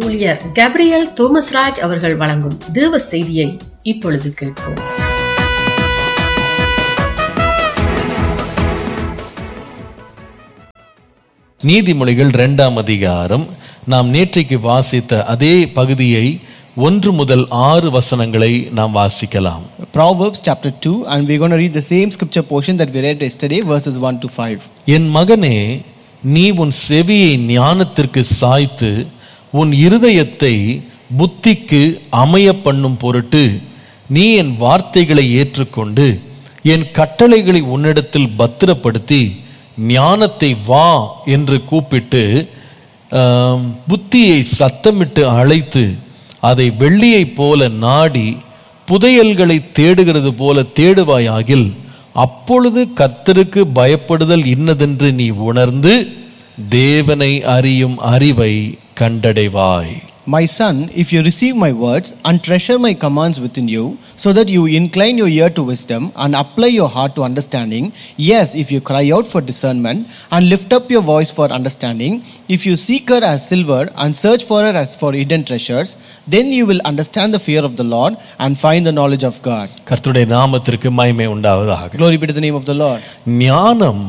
ஊழியர் கேப்ரியல் தோமஸ்ராஜ் அவர்கள் வழங்கும் தேவ செய்தியை இப்பொழுது கேட்போம் நீதிமொழிகள் இரண்டாம் அதிகாரம் நாம் நேற்றைக்கு வாசித்த அதே பகுதியை ஒன்று முதல் ஆறு வசனங்களை நாம் வாசிக்கலாம் Proverbs chapter 2, and we're going to read the same scripture portion that we read yesterday, verses 1 to 5. என் மகனே நீ உன் செவியை ஞானத்திற்கு சாய்த்து உன் இருதயத்தை புத்திக்கு அமைய பண்ணும் பொருட்டு நீ என் வார்த்தைகளை ஏற்றுக்கொண்டு என் கட்டளைகளை உன்னிடத்தில் பத்திரப்படுத்தி ஞானத்தை வா என்று கூப்பிட்டு ஆம், புத்தியை சத்தமிட்டு அழைத்து அதை வெள்ளியைப் போல நாடி புதையல்களை தேடுகிறது போல தேடுவாயாகில் அப்பொழுது கர்த்தருக்கு பயப்படுதல் இன்னதென்று நீ உணர்ந்து தேவனை அறியும் அறிவை கண்டடைவாய் My son, if you receive my words and treasure my commands within you, so that you incline your ear to wisdom and apply your heart to understanding, yes, if you cry out for discernment and lift up your voice for understanding, if you seek her as silver and search for her as for hidden treasures, then you will understand the fear of the Lord and find the knowledge of God. கர்த்தருடைய நாமத்திற்கு மகிமை உண்டாவதாக Glory be to the name of the Lord. ஞானம்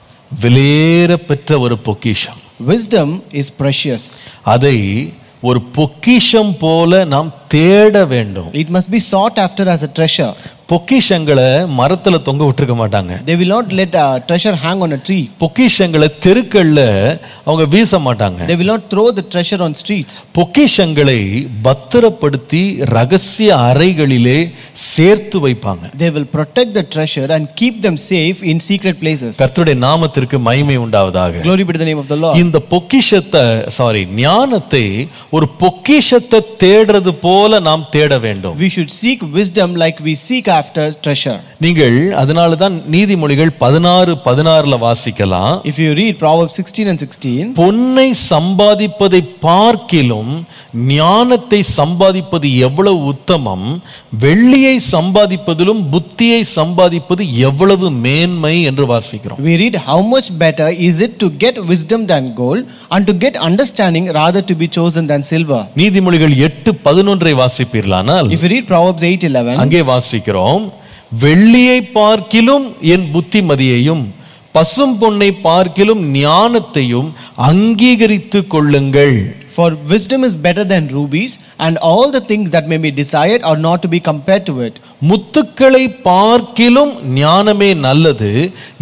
விலையேற பெற்ற ஒரு பொக்கிஷம் Wisdom is precious. அதை ஒரு பொக்கிஷம் போல நாம் தேட வேண்டும் It must be sought after as a treasure. பொக்கிஷங்களை மரத்துல தொங்க விட்டுருக்க மாட்டாங்க They will not let a treasure hang on a tree. பொக்கிஷங்களை தெருக்கள்ல அவங்க வீச மாட்டாங்க They will not throw the treasure on streets. பொக்கிஷங்களை பத்திரப்படுத்தி ரகசிய அறைகளிலே சேர்த்து வைப்பாங்க They will protect the treasure and keep them safe in secret places. கர்த்தருடைய நாமத்திற்கு மகிமை உண்டாவதாக Glory be to the name of the Lord. இந்த பொக்கிஷத்தை சாரி ஞானத்தை ஒரு பொக்கிஷத்தை தேடுறது போல நாம் தேட வேண்டும் We should seek wisdom like we seek after treasure. நீங்கள் அதனால தான் நீதிமொழிகள் பதினாறு பதினாறுல வாசிக்கலாம் If you read Proverbs 16 and 16, பொன்னை சம்பாதிப்பதை பார்க்கிலும் ஞானத்தை சம்பாதிப்பது எவ்வளவு உத்தமம் வெள்ளியை சம்பாதிப்பதிலும் புத்தியை சம்பாதிப்பது எவ்வளவு மேன்மை என்று வாசிக்கிறோம் we read how much better is it to get wisdom than gold and to get understanding rather to be chosen than silver. நீதிமொழிகள் எட்டு பதினொன்றை வாசிப்பீர்களானால் If you read Proverbs 8 11, அங்கே வாசிக்கிறோம் வெள்ளியை பார்க்கிலும் என் புத்திமதியையும் பசும் பொன்னை பார்க்கிலும் ஞானத்தையும் அங்கீகரித்து கொள்ளுங்கள் For wisdom is better than rubies, and all the things that may be desired are not to be compared to it. முத்துக்களை பார்க்கிலும் ஞானமே நல்லது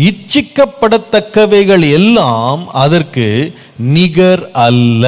இச்சிக்கப்படத்தக்கவைகள் எல்லாம் அதற்கு நிகர் அல்ல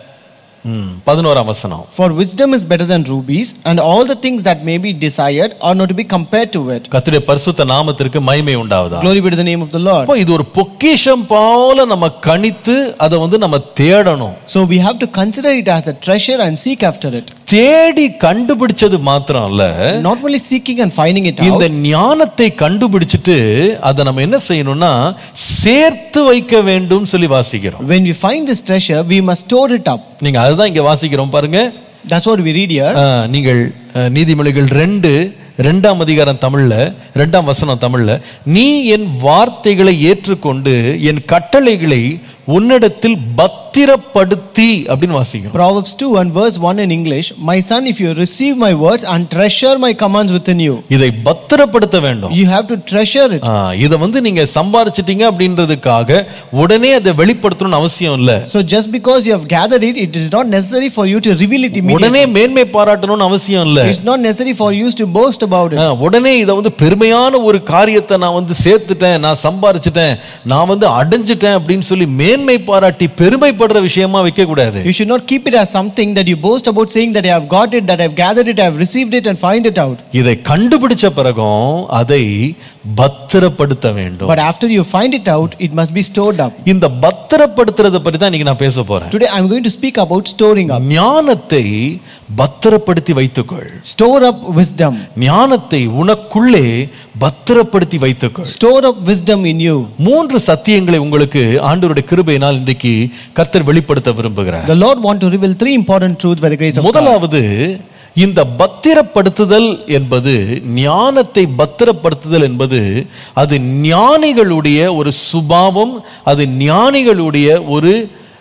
ம், பதினோராம் வசனம் For wisdom is better than rubies, and all the things that may be desired are not to be compared to it. கர்த்தருடைய பரிசுத்த நாமத்திற்கு மகிமை உண்டாவதா Glory be to the name of the Lord. அப்போ இது ஒரு பொக்கிஷம் போல நம்ம கணித்து அதை வந்து நம்ம தேடணும் So we have to consider it as a treasure and seek after it. தேடி கண்டுபிடிச்சது மாத்திரம் இல்ல Not only seeking and finding it இந்த out, ஞானத்தை கண்டுபிடிச்சிட்டு அதை நம்ம என்ன செய்யணும்னா சேர்த்து வைக்க வேண்டும் சொல்லி வாசிக்கிறோம் when we find this treasure, we must store it up. நீங்க அதுதான் இங்க வாசிக்கிறோம் பாருங்க That's what we read here. ஆ, நீங்கள் அ, நீதிமொழிகள் ரெண்டு ரெண்டாம் அதிகாரம் தமிழ்ல ரெண்டாம் வசனம் தமிழ்ல நீ என் வார்த்தைகளை ஏற்றுக்கொண்டு என் கட்டளைகளை உன்னிடத்தில் பத்திரப்படுத்தி அப்படின்னு வாசிக்கிறோம் Proverbs 2 and verse 1 in English My son, if you receive my words and treasure my commands within you, இதை பத்திரப்படுத்த வேண்டும் you have to treasure it. ஆ, இதை வந்து நீங்க சம்பாரிச்சிட்டீங்க அப்படின்றதுக்காக உடனே அதை வெளிப்படுத்தணும்னு அவசியம் இல்ல So just because you have gathered it, it is not necessary for you to reveal it immediately. உடனே மேன்மை பாராட்டணும்னு அவசியம் இல்ல It's not necessary for you to boast about it. ஆ, உடனே இதை வந்து பெருமையான ஒரு காரியத்தை நான் வந்து சேர்த்துட்டேன் நான் சம்பாரிச்சிட்டேன் நான் வந்து அடைஞ்சிட்டேன் அப்படின்னு சொல்லி மேன்மை பாராட்டி பெருமைப்படுற விஷயமா வைக்க கூடாது You should not keep it as something that you boast about saying that I have got it, that I have gathered it, I have received it and find it out. இதை கண்டுபிடிச்ச பிறகும் அதை பத்திரப்படுத்த வேண்டும் But after you find it out, it must be stored up. இந்த பத்திரப்படுத்துறத பற்றி தான் இன்னைக்கு நான் பேச போறேன் Today I am going to speak about storing up. ஞானத்தை பத்திரப்படுத்தி வைத்துக்கொள் Store up wisdom. ஞானத்தை உனக்குள்ளே பத்திரப்படுத்தி வைத்துக்கொள் Store up wisdom in you. மூன்று சத்தியங்களை உங்களுக்கு ஆண்டவருடைய கிருபையினால் இன்றைக்கு கர்த்தர் வெளிப்படுத்த விரும்புகிறார் The Lord want to reveal three important truths by the grace of God. முதலாவது இந்த பத்திரப்படுத்துதல் என்பது ஞானத்தை பத்திரப்படுத்துதல் என்பது அது ஞானிகளுடைய ஒரு சுபாவம் அது ஞானிகளுடைய ஒரு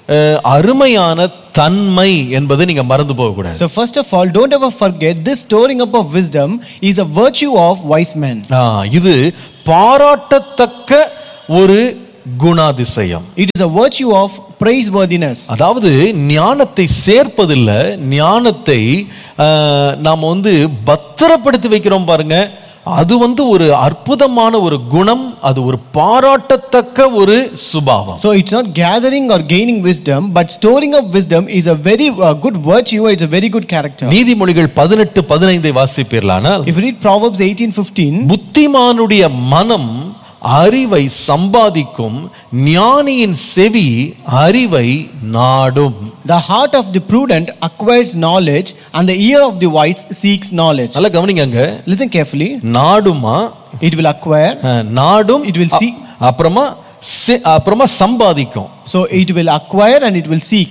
அஹ், அருமையான தன்மை என்பதை நீங்க மறந்து போகக்கூடாது So, first of all, don't ever forget this storing up of wisdom is a virtue of wise men. ஆ, இது பாராட்டத்தக்க ஒரு குணாதிசயம் It is a virtue of praiseworthiness. அதாவது ஞானத்தை சேர்ப்பதில்ல ஞானத்தை ஆஹ், நாம் வந்து பத்திரப்படுத்தி வைக்கிறோம் பாருங்க அது வந்து ஒரு அற்புதமான ஒரு குணம் அது ஒரு பாராட்டத்தக்க ஒரு சுபாவம் So, it's not gathering or gaining wisdom, but storing up wisdom is a very uh, good virtue, it's a very good character. நீதிமொழிகள் பதினெட்டு பதினைந்தை வாசிப்பீர்களானால் If you read Proverbs 18 15, புத்திமானுடைய மனம் அறிவை சம்பாதிக்கும் ஞானியின் செவி அறிவை நாடும் the heart of the prudent acquires knowledge, and the ear of the wise seeks knowledge. நல்லா கவனிங்க Listen carefully. நாடுமா It will acquire, அஹ், நாடும் It will அ- seek. அப்புறமா செ- அப்புறமா சம்பாதிக்கும் so it will acquire and it will seek.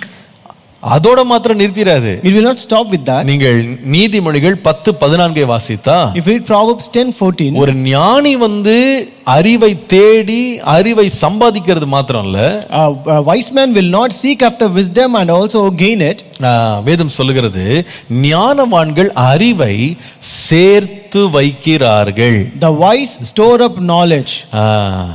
அதோட மாத்திரம் நிறுத்திடாது It will not stop with that. நீங்கள் நீதிமொழிகள் பத்து பதினான்கை வாசித்தா If you read Proverbs 10 14, ஒரு ஞானி வந்து அறிவை தேடி அறிவை சம்பாதிக்கிறது மாத்திரம் இல்ல a, a wise man will not seek after wisdom and also gain it. ஆஹ், வேதம் சொல்லுகிறது ஞானவான்கள் அறிவை சேர்த்து வைக்கிறார்கள் The wise store up knowledge. ஆஹ்,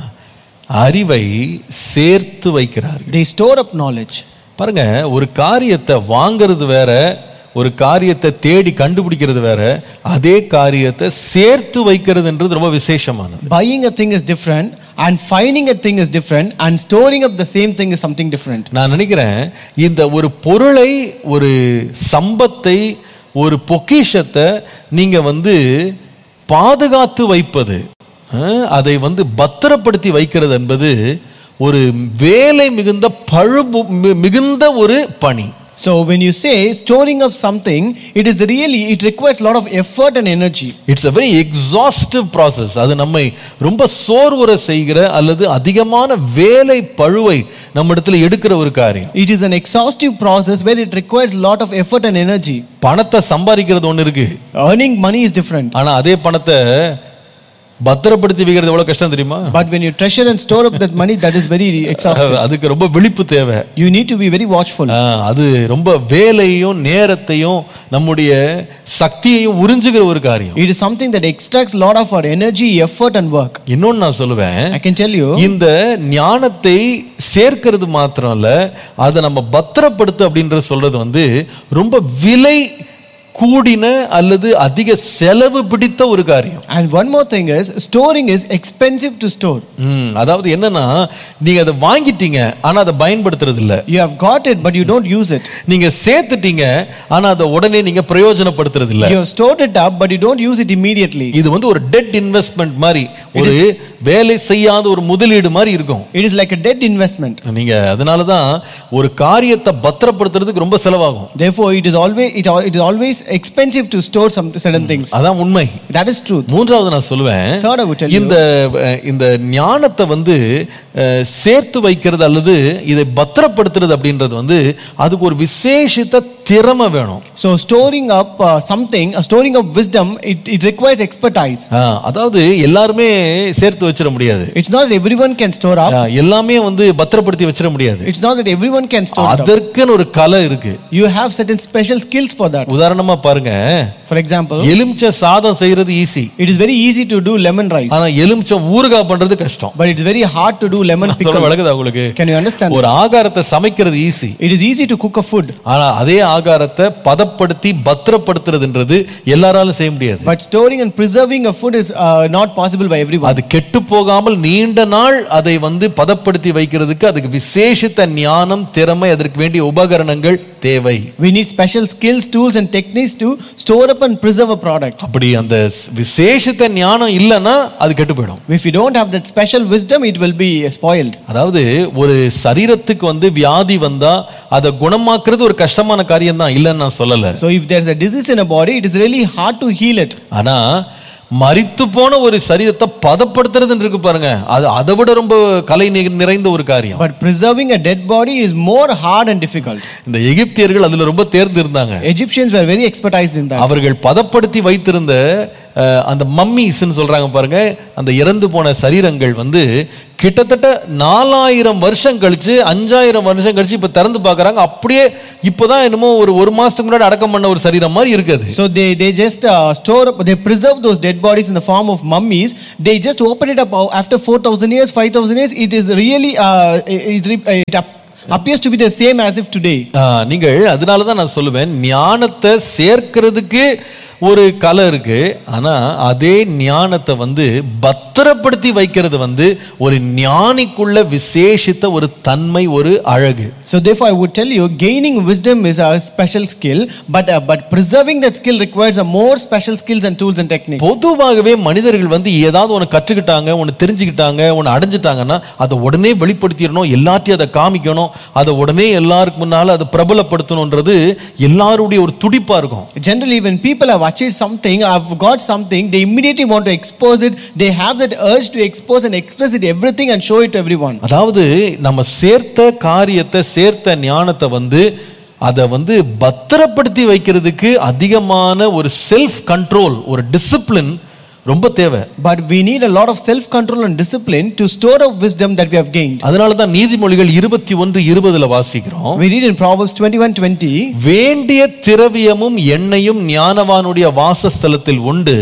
அறிவை சேர்த்து வைக்கிறார்கள் They store up knowledge. பாருங்க ஒரு காரியத்தை வாங்குறது வேற ஒரு காரியத்தை தேடி கண்டுபிடிக்கிறது வேற அதே காரியத்தை சேர்த்து வைக்கிறதுன்றது ரொம்ப விசேஷமானது Buying a thing is different, and finding a thing is different, and storing up the same thing is something different. நான் நினைக்கிறேன் இந்த ஒரு பொருளை ஒரு சம்பத்தை ஒரு பொக்கிஷத்தை நீங்க வந்து பாதுகாத்து வைப்பது அஹ், அதை வந்து பத்திரப்படுத்தி வைக்கிறது என்பது ஒரு வேலை மிகுந்த பழுபு மி- மிகுந்த ஒரு பணி So when you say storing up something, it is really it requires a lot of effort and energy. It's a very exhaustive process அது நம்மை ரொம்ப சோர்வுற செய்கிற அல்லது அதிகமான வேலை பழுவை நம்ம இடத்துல எடுக்கிற ஒரு காரியம் It is an exhaustive process where it requires a lot of effort and energy. பணத்தை சம்பாதிக்கிறது ஒன்று இருக்கு Earning money is different. ஆனா அதே பணத்தை பத்திரப்படுத்தி வைக்கிறது எவ்வளவு கஷ்டம் தெரியுமா But when you treasure and store up that money, that is very exhaustive. அதுக்கு ரொம்ப விழிப்பு தேவை You need to be very watchful. ஆ, அது ரொம்ப வேலையும் நேரத்தையும் நம்முடைய சக்தியையும் உறிஞ்சுகிற ஒரு காரியம் It is something that extracts a lot of our energy, effort, and work. இன்னொன்னு நான் சொல்லுவேன் I can tell you, இந்த ஞானத்தை சேர்க்கிறது மாத்திரம் இல்ல அதை நம்ம பத்திரப்படுத்து அப்படின்றது சொல்றது வந்து ரொம்ப விலை கூடின அல்லது அதிக செலவு பிடித்த ஒரு காரியம் and one more thing is, storing is expensive to store. ம், அதாவது என்னன்னா நீங்க அதை வாங்கிட்டீங்க ஆனா அதை பயன்படுத்துறது இல்ல You have got it, but you don't use it. நீங்க சேர்த்துட்டீங்க ஆனா அதை உடனே நீங்க பிரயோஜனப்படுத்துறது இல்ல You have stored it up, but you don't use it immediately. இது வந்து ஒரு டெட் இன்வெஸ்ட்மெண்ட் மாதிரி ஒரு வேலை செய்யாத ஒரு முதலீடு மாதிரி இருக்கும் It is like a dead investment. நீங்க அதனால தான் ஒரு காரியத்தை பத்திரப்படுத்துறதுக்கு ரொம்ப செலவாகும் Therefore, it is always it, al- it is always expensive to store some certain things. அதான் உண்மை That is truth. மூன்றாவது நான் சொல்லுவேன் Third, I would tell you. இந்த அஹ், இந்த ஞானத்தை வந்து அஹ், சேர்த்து வைக்கிறது அல்லது இதை பத்திரப்படுத்துறது அப்படின்றது வந்து அதுக்கு ஒரு விசேஷித்த திறமை வேணும் So storing up uh, something, uh, storing up wisdom, it, it requires expertise. ஆ, அதாவது எல்லாருமே சேர்த்து வச்சிட முடியாது It's not that everyone can store up. ஆ, எல்லாமே வந்து பத்திரப்படுத்தி வச்சிட முடியாது It's not that everyone can store it up. அதற்குன்னு ஒரு கலை இருக்கு You have certain special skills for that. உதாரணமா பாருங்க For example, எலுமிச்சை சாதம் செய்யறது easy it is very easy to do lemon rice, ஆனா எலுமிச்சம் ஊறுகாய் பண்றது கஷ்டம் but it's very hard to do lemon சொல்ல pickle. வழங்குதா உங்களுக்கு Can you understand? ஒரு ஆகாரத்தை சமைக்கிறது easy It is easy to cook a food, ஆனா அதே ஆகாரத்தை பதப்படுத்தி பத்திரப்படுத்துறதுன்றது எல்லாராலும் செய்ய முடியாது but storing and preserving a food is uh, not possible by everyone. அது கெட்டு போகாமல் நீண்ட நாள் அதை வந்து பதப்படுத்தி வைக்கிறதுக்கு அதுக்கு விசேஷித்த ஞானம் திறமை அதற்கு வேண்டிய உபகரணங்கள் தேவை We need special skills, tools, and techniques to store up and preserve a product. அப்படி அந்த விசேஷித்த ஞானம் இல்லைன்னா அது கெட்டு போயிடும் If you don't have that special wisdom, it will be spoiled. அதாவது ஒரு சரீரத்துக்கு வந்து வியாதி வந்தா அதை குணமாக்குறது ஒரு கஷ்டமான காரியம் தான் இல்லைன்னு நான் சொல்லல So, if there's a disease in a body, it is really hard to heal it. ஆனா மரித்து போன ஒரு சரீரத்தை பதப்படுத்துறதுன்னு இருக்கு பாருங்க அது அதை விட ரொம்ப கலை நி- நிறைந்த ஒரு காரியம் But preserving a dead body is more hard and difficult. இந்த எகிப்தியர்கள் அதுல ரொம்ப தேர்ந்து இருந்தாங்க Egyptians were very expertised in that. அவர்கள் பதப்படுத்தி வைத்திருந்த அஹ், அந்த மம்மிஸ்ன்னு சொல்றாங்க பாருங்க அந்த இறந்து போன சரீரங்கள் வந்து கிட்டத்தட்ட நாலாயிரம் வருஷம் கழிச்சு அஞ்சாயிரம் வருஷம் கழிச்சு இப்ப திறந்து பார்க்கறாங்க அப்படியே இப்போதான் என்னமோ ஒரு ஒரு மாசத்துக்கு முன்னாடி அடக்கம் பண்ண ஒரு சரீரம் மாதிரி இருக்குது So they, they just uh, store up, they preserve those dead bodies in the form of mummies. They just open it up uh, after 4,000 years, 5,000 years. It is really, uh, it, it, it ap- appears to be the same as if today. ஆ, நீங்கள் அதனால தான் நான் சொல்லுவேன் ஞானத்தை சேர்க்கிறதுக்கு ஒரு கலை இருக்கு ஆனா அதே ஞானத்தை வந்து பத்திரப்படுத்தி வைக்கிறது வந்து ஒரு ஞானிக்குள்ள விசேஷித்த ஒரு தன்மை ஒரு அழகு So therefore, I would tell you, gaining wisdom is a special skill, but uh, but preserving that skill requires a more special skills and tools and techniques. பொதுவாகவே மனிதர்கள் வந்து ஏதாவது ஒன்று கற்றுக்கிட்டாங்க ஒன்று தெரிஞ்சுக்கிட்டாங்க ஒன்று அடைஞ்சிட்டாங்கன்னா அதை உடனே வெளிப்படுத்திடணும் எல்லாத்தையும் அதை காமிக்கணும் அதை உடனே எல்லாருக்கு முன்னால அதை பிரபலப்படுத்தணுன்றது எல்லாருடைய ஒரு துடிப்பா இருக்கும் Generally, when people have achieved something, have got something, they immediately want to expose it. They have that urge to expose and express it everything and show it to everyone. அதாவது நம்ம சேர்த்த காரியத்தை சேர்த்த ஞானத்தை வந்து அதை வந்து பத்திரப்படுத்தி வைக்கிறதுக்கு அதிகமான ஒரு செல்ஃப் கண்ட்ரோல் ஒரு டிசிப்ளின் ரொம்ப தேவை But we need a lot of self control and discipline to store up wisdom that we have gained. அதனால தான் நீதிமொழிகள் இருபத்தி ஒன்று இருபதுல வாசிக்கிறோம் We read in Proverbs 21 20. வேண்டிய திரவியமும் எண்ணெயும் ஞானவானுடைய வாசஸ்தலத்தில் உண்டு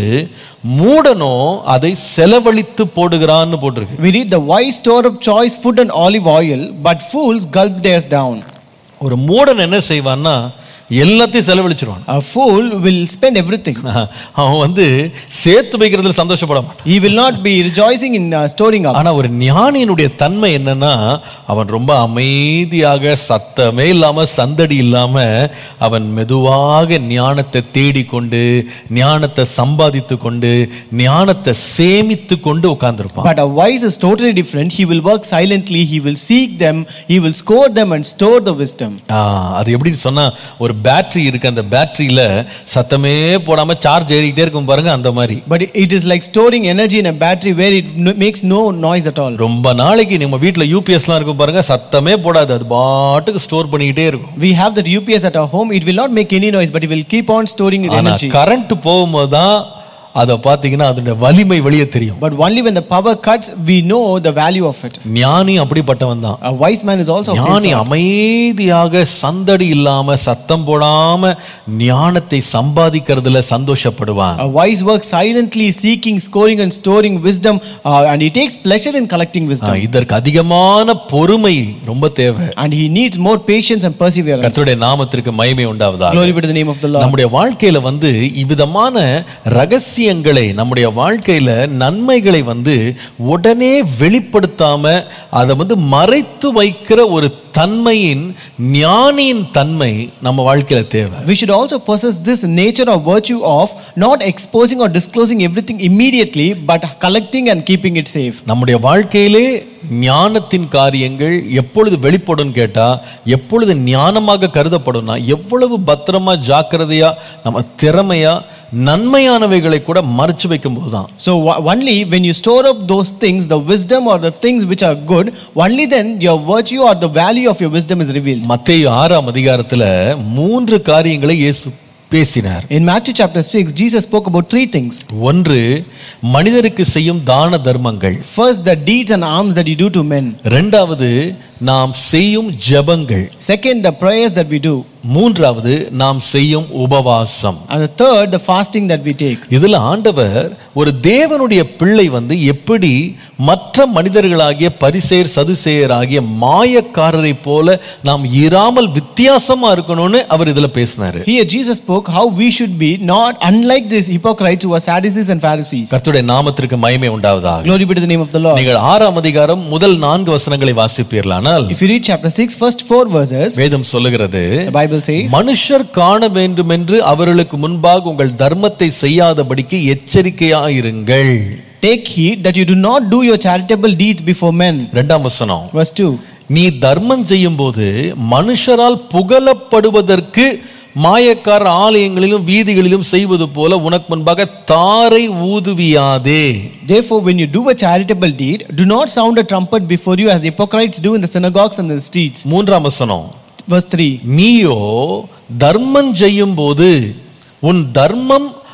மூடனோ அதை செலவழித்து போடுகிறான்னு போட்டிருக்கு We read the wise store up choice food and olive oil, but fools gulp theirs down. ஒரு மூடன் என்ன செய்வான்னா எல்லாத்தையும் செலவழிச்சிருவான் A fool will spend everything. அவன் வந்து சேர்த்து வைக்கிறதுல சந்தோஷப்பட மாட்டான் He will not be rejoicing in uh, storing up. ஆனா ஒரு ஞானியினுடைய தன்மை என்னன்னா அவன் ரொம்ப அமைதியாக சத்தமே இல்லாம சந்தடி இல்லாம அவன் மெதுவாக ஞானத்தை தேடிக்கொண்டு ஞானத்தை சம்பாதித்து கொண்டு ஞானத்தை சேமித்து கொண்டு உட்கார்ந்திருப்பான் But a wise is totally different. He will work silently, he will seek them, he will score them and store the wisdom. ஆ, அது எப்படின்னு சொன்னா ஒரு பேட்டரி இருக்கு அந்த பேட்டரியில சத்தமே போடாம சார்ஜ் ஏறிக்கிட்டே இருக்கும் பாருங்க அந்த மாதிரி But it is like storing energy in a battery where it no- makes no noise at all. ரொம்ப நாளைக்கு நம்ம வீட்ல யூபிஎஸ்லாம் இருக்கும் பாருங்க சத்தமே போடாது அது பாட்டுக்கு ஸ்டோர் பண்ணிக்கிட்டே இருக்கும் We have that UPS at our home, it will not make any noise, but it will keep on storing the ஆனா energy. கரண்ட் போகும்போது தான் அதை பார்த்தீங்கன்னா அதனுடைய வலிமை வெளியே தெரியும் But only when the power cuts, we know the value of it. ஞானி அப்படிப்பட்டவன் தான் A wise man is also of same ஞானி sort. அமைதியாக சந்தடி இல்லாம சத்தம் போடாம ஞானத்தை சம்பாதிக்கிறதுல சந்தோஷப்படுவான் A wise works silently, seeking, scoring, and storing wisdom, uh, and he takes pleasure in collecting ah, wisdom. இதற்கு அதிகமான பொறுமை ரொம்ப தேவை And he needs more patience and perseverance. கர்த்தருடைய நாமத்திற்கு மகிமை உண்டாவதாக Glory be to the name of the Lord. நம்முடைய வாழ்க்கையில வந்து இவ்விதமான ரகசியங்களை நம்முடைய வாழ்க்கையில நன்மைகளை வந்து உடனே வெளிப்படுத்தாம அதை வந்து மறைத்து வைக்கிற ஒரு தன்மையின் ஞானியின் தன்மை நம்ம வாழ்க்கையில தேவை We should also possess this nature or virtue of not exposing or disclosing everything immediately, but collecting and keeping it safe. நம்முடைய வாழ்க்கையிலே ஞானத்தின் காரியங்கள் எப்பொழுது வெளிப்படும் கேட்டா எப்பொழுது ஞானமாக கருதப்படும்னா எவ்வளவு பத்திரமா ஜாக்கிரதையா நம்ம திறமையா நன்மையானவைகளை கூட மறைச்சு வைக்கும் போதுதான் So o- only when you store up those things, the wisdom or the things which are good, only then your virtue or the value of your wisdom is revealed. மத்தேயு ஆறாம் அதிகாரத்துல மூன்று காரியங்களை இயேசு பேசினார் In Matthew chapter 6, Jesus spoke about three things. ஒன்று மனிதருக்கு செய்யும் தான தர்மங்கள் First, the deeds and alms that you do to men. இரண்டாவது நாம் செய்யும் ஜெபங்கள் Second, the prayers that we do. மூன்றாவது நாம் செய்யும் உபவாசம் And the third, the fasting that we take. இதுல ஆண்டவர் ஒரு தேவனுடைய பிள்ளை வந்து எப்படி மற்ற மனிதர்களாகிய பரிசேர் சதுசேயர் ஆகிய மாயக்காரரை போல நாம் இராமல் வித்தியாசமா இருக்கணும்னு அவர் இதுல பேசினாரு Here, Jesus spoke how we should be not unlike these hypocrites who are Sadducees and Pharisees. கர்த்தருடைய நாமத்திற்கு மகிமை உண்டாவதாக Glory be to the name of the Lord. நீங்கள் ஆறாம் அதிகாரம் முதல் நான்கு வசனங்களை வாசிப்பீர்களானால் If you read chapter 6, first four verses, வேதம் சொல்லுகிறது the Bible says, மனுஷர் காண வேண்டும் என்று அவர்களுக்கு முன்பாக உங்கள் தர்மத்தை செய்யாதபடிக்கு எச்சரிக்கையாயிருங்கள் Take heed that you do not do your charitable deeds before men. இரண்டாம் வசனம் Verse 2. நீ தர்மம் செய்யும் போது மனுஷரால் புகழப்படுவதற்கு மாயக்கார ஆலயங்களிலும் வீதிகளிலும் செய்வது போல உனக்கு முன்பாக தாரை ஊதுவியாதே Therefore, when you do a charitable deed, do not sound a trumpet before you as the hypocrites do in the synagogues and the streets. மூன்றாம் வசனம் Verse 3. நீயோ தர்மம் செய்யும் போது உன் தர்மம்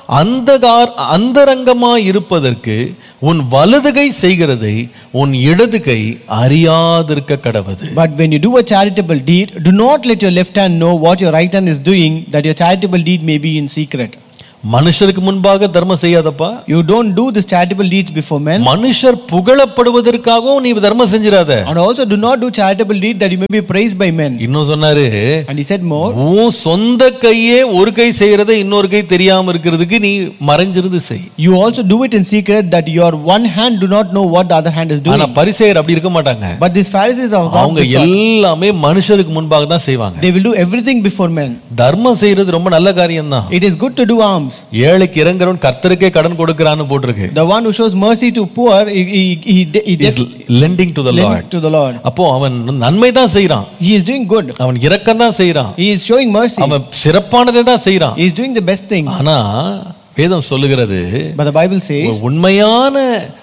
அந்தகார் அந்தரங்கமா இருப்பதற்கு உன் வலதுகை செய்கிறதை உன் இடது கை அறியாதிருக்க கடவது But when you do a charitable deed, do not let your left hand know what your right hand is doing, that your charitable deed may be in secret. மனுஷருக்கு முன்பாக தர்மம் செய்யாதப்பா You don't do this charitable deeds before men. மனுஷர் புகழப்படுவதற்காகவும் நீ தர்மம் செஞ்சிடாத And also do not do charitable deed that you may be praised by men. இன்னும் சொன்னாரு And he said more. உன் சொந்த கையே ஒரு கை செய்யறதை இன்னொரு கை தெரியாம இருக்கிறதுக்கு நீ மறைஞ்சிருந்து செய் You also do it in secret that your one hand do not know what the other hand is ஆனா doing. பரிசேயர் அப்படி இருக்க மாட்டாங்க But these Pharisees are not அவங்க this sort. எல்லாமே மனுஷருக்கு முன்பாக தான் செய்வாங்க They will do everything before men. தர்மம் செய்யறது ரொம்ப நல்ல காரியம் தான் It is good to do alms. ஏழைக்கு இறங்குறவன் கர்த்தருக்கே கடன் கொடுக்கறான்னு போட்டிருக்கு The one who shows mercy to poor, he, he, he, he Is debts lending to the lend Lord to the Lord. அப்போ அவன் நன்மை தான் செய்றான் He is doing good. அவன் இரக்கம் தான் செய்றான் He is showing mercy. அவன் சிறப்பானதை தான் செய்றான் He is doing the best thing. ஆனா வேதம் சொல்லுகிறது But the Bible ஒரு says, உண்மையான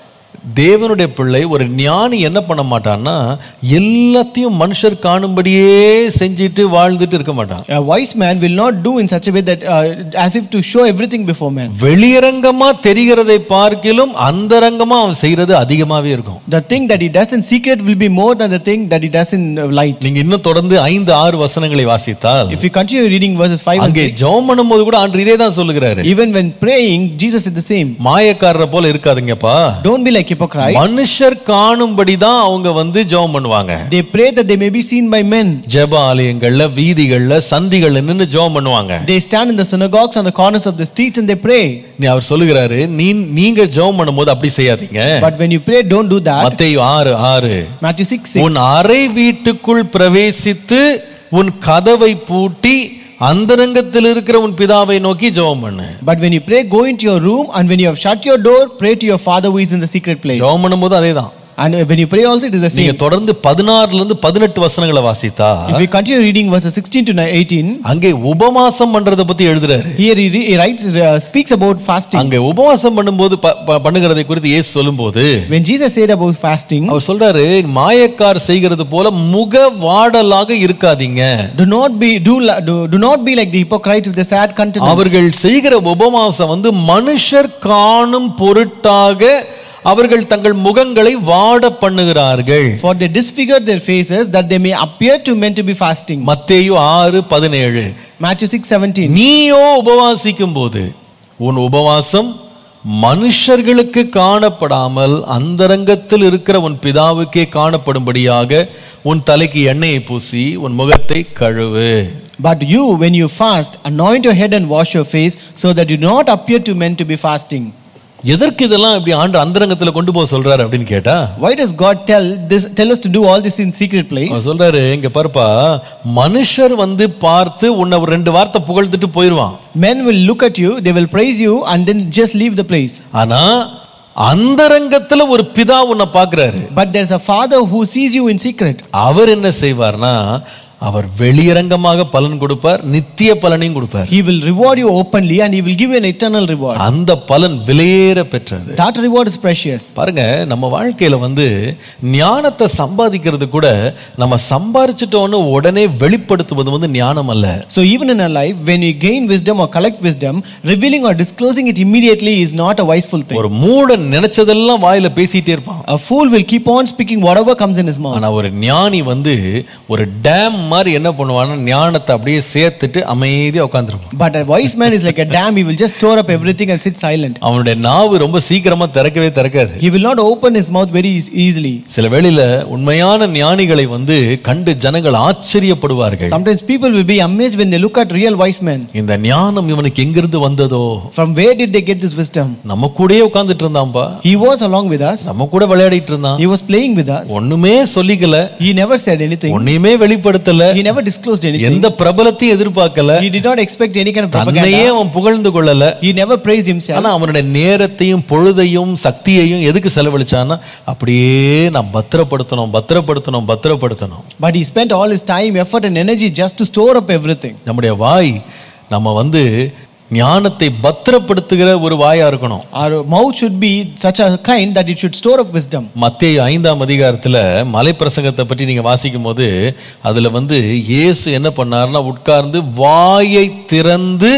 தேவனுடைய பிள்ளை ஒரு ஞானி என்ன பண்ண மாட்டான்னா எல்லாத்தையும் மனுஷர் காணும்படியே செஞ்சுட்டு வாழ்ந்துட்டு இருக்க மாட்டான் a wise man will not do in such a way that uh, as if to show everything before men. வெளியரங்கமா தெரிகிறதை பார்க்கிலும் அந்தரங்கமா அவன் செய்யறது அதிகமாவே இருக்கும் The thing that he does in secret will be more than the thing that he does in uh, light. நீங்க இன்னும் தொடர்ந்து ஐந்து ஆறு வசனங்களை வாசித்தால் If you continue reading verses 5 and அங்கே 6, ஜெபம் பண்ணும்போது கூட ஆண்டு இதே தான் சொல்லுகிறாரு even when praying, Jesus is the same. மாயக்காரரை போல இருக்காதுங்கப்பா Don't be like hypocrites. மனுஷர் காணும்படி தான் அவங்க வந்து ஜெபம் பண்ணுவாங்க They pray that they may be seen by men. ஜெப ஆலயங்கள்ல வீதிகள்ல சந்திகள்ல நின்னு ஜெபம் பண்ணுவாங்க They stand in the synagogues on the corners of the streets and they pray. நீ அவர் சொல்லுகிறாரு நீ நீங்க ஜெபம் பண்ணும்போது அப்படி செய்யாதீங்க But when you pray, don't do that. மத்தேயு ஆறு ஆறு Matthew 6 6. உன் அறை வீட்டுக்குள் பிரவேசித்து உன் கதவை பூட்டி அந்தரங்கத்தில் இருக்கிற உன் பிதாவை நோக்கி ஜெபம் பண்ணு But when you pray, go into your room, and when you have shut your door, pray to your Father who is in the secret place. ஜெபம் பண்ணும்போது அதேதான் And when you pray also, it is the நீங்க same. தொடர்ந்து பதினாறுல இருந்து பதினெட்டு வசனங்களை வாசித்தா If we continue reading verses 16 to 18, அங்கே உபவாசம் பண்றதை பத்தி எழுதுறாரு here he, re- he writes, uh, speaks about fasting. அங்கே உபவாசம் பண்ணும்போது ப- ப- பண்ணுகிறதை குறித்து இயேசு சொல்லும்போது When Jesus said about fasting, அவர் சொல்றாரு மாயக்கார் செய்கிறது போல முக வாடலாக இருக்காதீங்க do not be do, la- do, do not be like the hypocrites with the sad countenance. அவர்கள் செய்கிற உபவாசம் வந்து மனுஷர் காணும் பொருட்டாக அவர்கள் தங்கள் முகங்களை வாட பண்ணுகிறார்கள் For they disfigure their faces that they may appear to men to be fasting. மத்தேயு ஆறு பதினேழு Matthew 6 17. நீயோ உபவாசிக்கும் போது உன் உபவாசம் மனுஷர்களுக்கு காணப்படாமல் அந்தரங்கத்தில் இருக்கிற உன் பிதாவுக்கே காணப்படும்படியாக உன் தலைக்கு எண்ணெயை பூசி உன் முகத்தை கழுவு But you, when you fast, anoint your head and wash your face, so that you do not appear to men to be fasting. எதற்கு இதெல்லாம் இப்படி ஆண்டு அந்தரங்கத்துல கொண்டு போக சொல்றாரு அப்படின்னு கேட்டா Why does God tell this? Tell us to do all this in secret place? அவர் சொல்றாரு இங்க பாருப்பா மனுஷர் வந்து பார்த்து உன்னை ஒரு ரெண்டு வார்த்தை புகழ்ந்துட்டு போயிடுவான் Men will look at you, they will praise you, and then just leave the place. ஆனா அந்தரங்கத்துல ஒரு பிதா உன்னை பார்க்கறாரு But there's a father who sees you in secret. அவர் என்ன செய்வார்னா அவர் வெளியரங்கமாக பலன் கொடுப்பார் நித்திய பலனையும் கொடுப்பார் He will reward you openly and he will give you an eternal reward. அந்த பலன் விலையேற பெற்றது That reward is precious. பாருங்க நம்ம வாழ்க்கையில வந்து ஞானத்தை சம்பாதிக்கிறது கூட நம்ம சம்பாரிச்சிட்டோன்னு உடனே வெளிப்படுத்துவது வந்து ஞானம் அல்ல So even in our life, when we gain wisdom or collect wisdom, revealing or disclosing it immediately is not a wiseful thing. ஒரு மூடன் நினைச்சதெல்லாம் வாயில பேசிட்டே இருப்பான் A fool will keep on speaking whatever comes in his mouth. ஆனா ஒரு ஞானி வந்து ஒரு டேம் மாதிரி என்ன பண்ணுவான்னா ஞானத்தை அப்படியே சேர்த்துட்டு அமைதியா உட்காந்துருப்பான் But a wise man is like a dam, he will just store up everything and sit silent. அவனுடைய நாவு ரொம்ப சீக்கிரமா திறக்கவே திறக்காது He will not open his mouth very eas- easily. சில வேளையில உண்மையான ஞானிகளை வந்து கண்டு ஜனங்கள் ஆச்சரியப்படுவார்கள் Sometimes people will be amazed when they look at real wise men. இந்த ஞானம் இவனுக்கு எங்கிருந்து வந்ததோ From where did they get this wisdom? நம்ம கூடயே உட்கார்ந்துட்டு இருந்தான்பா He was along with us, நம்ம கூட விளையாடிட்டு இருந்தான் he was playing with us, ஒண்ணுமே சொல்லிக்கல he never said anything, ஒண்ணுமே வெளிப்படுத்தல he never disclosed anything, எந்த பிரபலத்தையும் எதிர்பார்க்கல he did not expect any kind of தன்னையே propaganda, அவன் புகழ்ந்து கொள்ளல he never praised himself. ஆனா அவனுடைய நேரத்தையும் பொழுதையும் சக்தியையும் எதுக்கு செலவழிச்சான்னா அப்படியே நான் பத்திரப்படுத்தணும் பத்திரப்படுத்தணும் பத்திரப்படுத்தணும் But he spent all his time, effort, and energy just to store up everything. நம்முடைய வாய் நம்ம வந்து ஞானத்தை பத்திரப்படுத்துகிற ஒரு வாயா இருக்கணும் Our mouth should be such a kind that it should store up wisdom. மத்தேயு ஐந்தாம் அதிகாரத்துல மலை பிரசங்கத்தை பற்றி நீங்க வாசிக்கும் போது அதுல வந்து இயேசு என்ன பண்ணாருன்னா உட்கார்ந்து வாயை திறந்து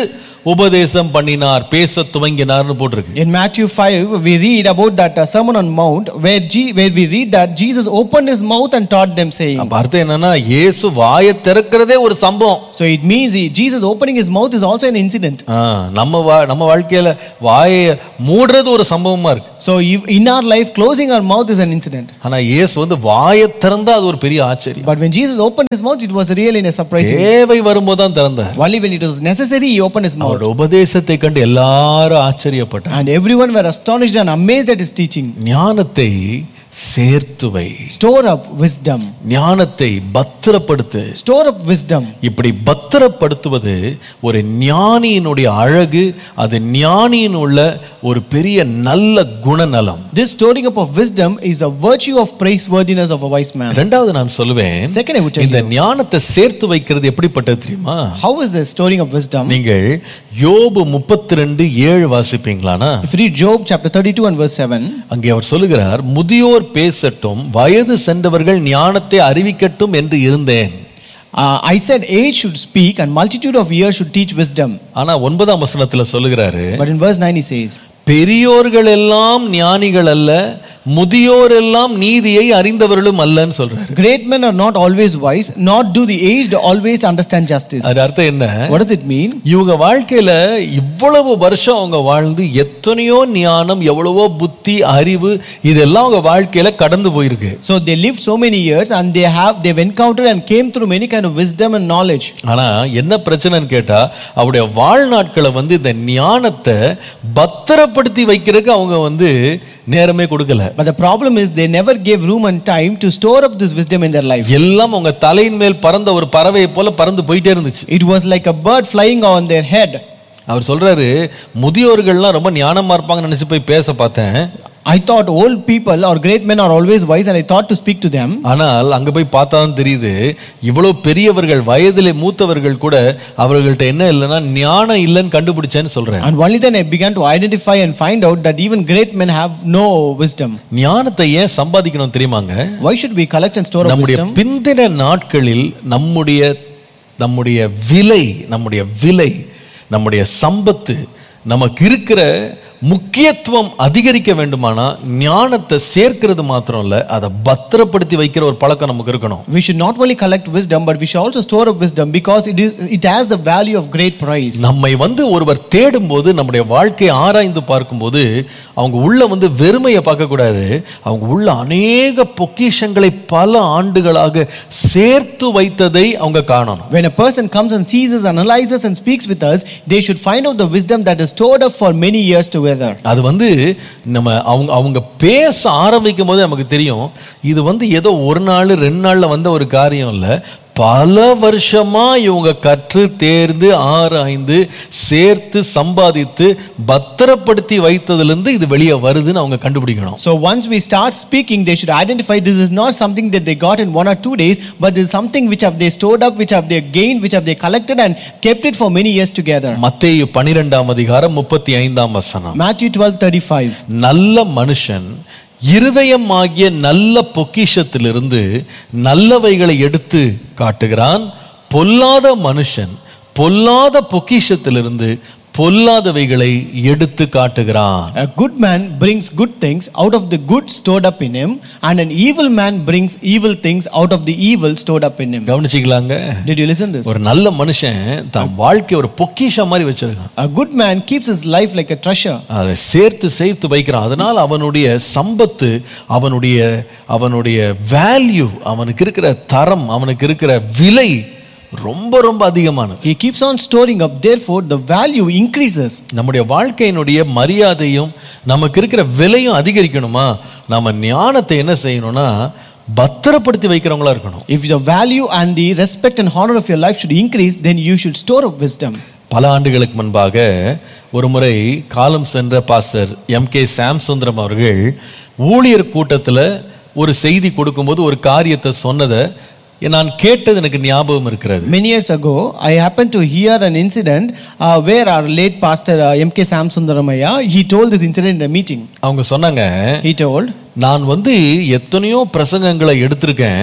உபதேசம் பண்ணினார் பேச துவங்கினார்னு போட்டிருக்கு In Matthew 5, we read about that uh, Sermon on Mount where, G- where we read that Jesus opened his mouth and taught them, saying. அப்ப அர்த்தம் என்னன்னா இயேசு வாயை திறக்கிறதே ஒரு சம்பவம் So it means he, Jesus opening his mouth is also an incident. ஆ, நம்ம வா நம்ம வாழ்க்கையில வாயை மூடுறது ஒரு சம்பவமா இருக்கு So if, in our life, closing our mouth is an incident. ஆனா இயேசு வந்து வாயை திறந்தா அது ஒரு பெரிய ஆச்சரியம் But when Jesus opened his mouth, it was really a surprising. தேவை வரும்போது தான் திறந்தார் Only when it was necessary, he opened his mouth. அவருடைய உபதேசத்தை கண்டு எல்லாரும் ஆச்சரியப்பட்டார் And everyone were astonished and amazed at his teaching. ஞானத்தை சேர்த்து வை Store up wisdom. ஞானத்தை பத்திரப்படுத்து Store up wisdom. இப்படி பத்திரப்படுத்துவது ஒரு ஞானியினுடைய அழகு அது ஞானியின் உள்ள ஒரு பெரிய நல்ல குணநலம் This storing up of wisdom is a virtue of praiseworthiness of a wise man. ரெண்டாவது நான் சொல்லுவேன் Second, I would tell இந்த ஞானத்தை சேர்த்து வைக்கிறது எப்படிப்பட்டது தெரியுமா How is the storing of wisdom? நீங்கள் யோபு முப்பத்தி ரெண்டு ஏழு வாசிப்பீங்களானா If you read Job chapter 32 and verse 7, அங்கே அவர் சொல்லுகிறார் முதியோர் பேசட்டும் வயது சென்றவர்கள் ஞானத்தை அறிவிக்கட்டும் என்று இருந்தேன் uh, I said age should speak and multitude of years should teach wisdom. ஆனா ஒன்பதாம் வசனத்துல சொல்லுகிறாரு But in verse 9 he says, பெரியோர்கள் எல்லாம் ஞானிகள் அல்ல முதியோர் எல்லாம் நீதியை அறிந்தவர்களும் அல்லன்னு சொல்றாரு Great men are not always wise, nor do the aged always understand justice. அது அர்த்தம் என்ன What does it mean? இவங்க வாழ்க்கையில இவ்வளவு வருஷம் அவங்க வாழ்ந்து எத்தனையோ ஞானம் எவ்வளவோ புத்தி அறிவு இதெல்லாம் அவங்க வாழ்க்கையில கடந்து போயிருக்கு So they lived so many years and they have they've encountered and came through many kind of wisdom and knowledge. ஆனா என்ன பிரச்சனைன்னு கேட்டா அவருடைய வாழ்நாட்களை வந்து இந்த ஞானத்தை பத்திரப்படுத்தி வைக்கிறதுக்கு அவங்க வந்து நேரமே கொடுக்கல But the problem is they never gave room and time to store up this wisdom in their life. எல்லாம் அவங்க தலையின் மேல் பறந்த ஒரு பறவையை போல பறந்து போயிட்டே இருந்துச்சு It was like a bird flying on their head. அவர் சொல்றாரு முதியோர்கள்லாம் ரொம்ப ஞானமா இருப்பாங்கன்னு நினைச்சு போய் பேச பார்த்தேன் I thought old people or great men are always wise and I thought to speak to them. ஆனால் அங்க போய் பார்த்தா தான் தெரியுது இவ்வளவு பெரியவர்கள் வயதிலே மூத்தவர்கள் கூட அவர்கள்ட்ட என்ன இல்லைன்னா ஞானம் இல்லைன்னு கண்டுபிடிச்சேன்னு சொல்றேன் And only then I began to identify and find out that even great men have no wisdom. ஞானத்தை ஏன் சம்பாதிக்கணும் தெரியுமாங்க Why should we collect and store up நம்முடைய wisdom? பிந்தின நாட்களில் நம்முடைய நம்முடைய விலை நம்முடைய விலை நம்முடைய சம்பத்து நமக்கு இருக்கிற முக்கியத்துவம் அதிகரிக்க வேண்டுமானா ஞானத்தை சேர்க்கிறது மாத்திரம் இல்ல அதை பத்திரப்படுத்தி வைக்கிற ஒரு பழக்கம் நமக்கு இருக்கணும் We should not only collect wisdom, but we should also store up wisdom because it is it has the value of great price. நம்மை வந்து ஒருவர் தேடும்போது நம்முடைய வாழ்க்கையை ஆராய்ந்து பார்க்கும்போது அவங்க உள்ள வந்து வெறுமையை பார்க்கக்கூடாது அவங்க உள்ள அநேக பொக்கிஷங்களை பல ஆண்டுகளாக சேர்த்து வைத்ததை அவங்க காணணும் When a person comes and sees us, analyzes and speaks with us, they should find out the wisdom that is stored up for many years together. அது வந்து நம்ம அவங்க அவங்க பேச ஆரம்பிக்கும் போது நமக்கு தெரியும் இது வந்து ஏதோ ஒரு நாள் ரெண்டு நாள்ல வந்த ஒரு காரியம் இல்லை பல வருஷமா இவங்க கற்று தேர்ந்து ஆராய்ந்து சேர்த்து சம்பாதித்து பத்திரப்படுத்தி வைத்ததிலிருந்து இது வெளியே வருதுன்னு அவங்க கண்டுபிடிக்கணும் So once we start speaking, they should identify this is not something that they got in one or two days, but this is something which have they stored up, which have they gained, which have they collected and kept it for many years together. மத்தேயு பனிரெண்டாம் அதிகாரம் முப்பத்தி ஐந்தாம் வசனம் Matthew 12 35. நல்ல மனுஷன் இருதயம் ஆகிய நல்ல பொக்கிஷத்திலிருந்து நல்லவைகளை எடுத்து காட்டுகிறான் பொல்லாத மனுஷன் பொல்லாத பொக்கிஷத்திலிருந்து பொல்லாதவைகளை எடுத்து காட்டுகிறான் A good man brings good things out of the good stored up in him, and an evil man brings evil things out of the evil stored up in him. கவனிச்சிக்கலாங்க Did you listen this? ஒரு நல்ல மனுஷன் தன் வாழ்க்கை ஒரு பொக்கிஷம் மாதிரி வச்சிருக்கான் A good man keeps his life like a treasure. அதை சேர்த்து சேர்த்து வைக்கிறான் அதனால் அவனுடைய சம்பத்து அவனுடைய அவனுடைய வேல்யூ அவனுக்கு இருக்கிற தரம் அவனுக்கு இருக்கிற விலை ரொம்ப ரொம்ப அதிகமானது He keeps on storing up, therefore, the value increases. நம்முடைய வாழ்க்கையினுடைய மரியாதையும் நமக்கு இருக்கிற விலையும் அதிகரிக்கணுமா நம்ம ஞானத்தை என்ன செய்யணும்னா பத்திரப்படுத்தி வைக்கிறவங்களா இருக்கணும் If the value and the respect and honor of your life should increase, then you should store up wisdom. பல ஆண்டுகளுக்கு முன்பாக ஒரு முறை காலம் சென்ற பாஸ்டர் எம் கே சாம்சுந்தரம் அவர்கள் ஊழியர் கூட்டத்தில் ஒரு செய்தி கொடுக்கும்போது ஒரு காரியத்தை சொன்னதை நான் கேட்டது எனக்கு ஞாபகம் இருக்கிறது Many years ago, I happened to hear an incident uh, where our late pastor uh, M.K. Samsundaramaya, he told this incident in a meeting. அவங்க சொன்னாங்க He told, நான் வந்து எத்தனையோ பிரசங்கங்களை எடுத்திருக்கேன்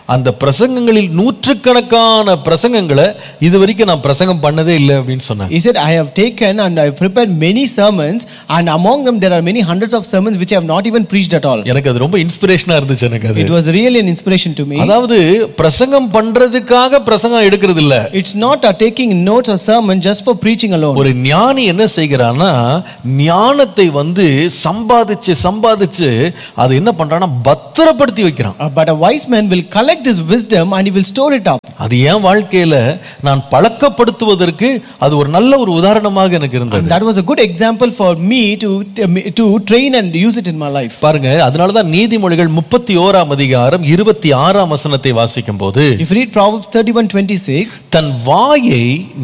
அந்த பிரசங்கங்களில் நூற்றுக்கணக்கான பிரசங்கங்களை இது வரைக்கும் நான் பிரசங்கம் பண்ணதே இல்லை அப்படின்னு சொன்னாங்க He said, I have taken and I have prepared many sermons, and among them there are many hundreds of sermons which I have not even preached at all. எனக்கு அது ரொம்ப இன்ஸ்பிரேஷனா இருந்துச்சு எனக்கு அது It was really an inspiration to me. அதாவது பிரசங்கம் பண்றதுக்காக பிரசங்கம் எடுக்கிறது இல்ல It's not uh, taking notes or sermon just for preaching alone. ஒரு ஞானி என்ன செய்கிறான்னா ஞானத்தை வந்து சம்பாதிச்சு சம்பாதிச்சு அது என்ன பண்றான்னா பத்திரப்படுத்தி வைக்கிறான் Uh, but a wise man will collect his wisdom and he will store it up. அது என் வாழ்க்கையில நான் பழக்கப்படுத்துவதற்கு அது ஒரு நல்ல ஒரு உதாரணமாக எனக்கு And இருந்தது that was a good example for me to, to train and use it in my life. பாருங்க அதனாலதான் நீதிமொழிகள் முப்பத்தி ஓராம் அதிகாரம் இருபத்தி ஆறாம் வசனத்தை வாசிக்கும் போது If you read Proverbs 31 26, தன் வாயை